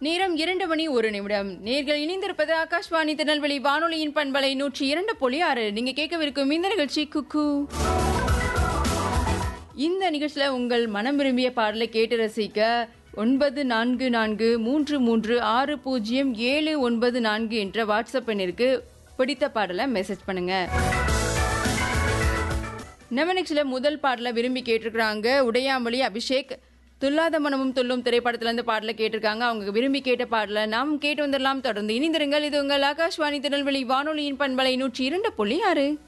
நேரம் இரண்டு மணி ஒரு நிமிடம் நேர்கள் இணைந்திருப்பது ஆகாஷ்வாணி திருநெல்வேலி வானொலியின் பண்பலை நூற்றி இரண்டு புள்ளி ஆறு நீங்க கேட்கவிருக்கும் இந்த நிகழ்ச்சி குக்கு இந்த நிகழ்ச்சியில உங்கள் மனம் விரும்பிய பாடலை கேட்டு ரசிக்க ஒன்பது நான்கு நான்கு மூன்று மூன்று ஆறு பூஜ்ஜியம் ஏழு ஒன்பது நான்கு என்ற வாட்ஸ்அப் எண்ணிற்கு பிடித்த பாடலை மெசேஜ் பண்ணுங்க நம்ம நிகழ்ச்சியில முதல் பாடலை விரும்பி கேட்டிருக்கிறாங்க உடையாமொழி அபிஷேக் துல்லாத மனமும் துள்ளும் திரைப்படத்துல இருந்து பாடலை கேட்டிருக்காங்க அவங்க விரும்பி கேட்ட பாடலை நாம் கேட்டு வந்துடலாம் தொடர்ந்து இணைந்திருங்கள் இது உங்கள் ஆகாஷ்வாணி திருநெல்வேலி வானொலியின் பண்பலை நூற்றி இரண்டு புள்ளி ஆறு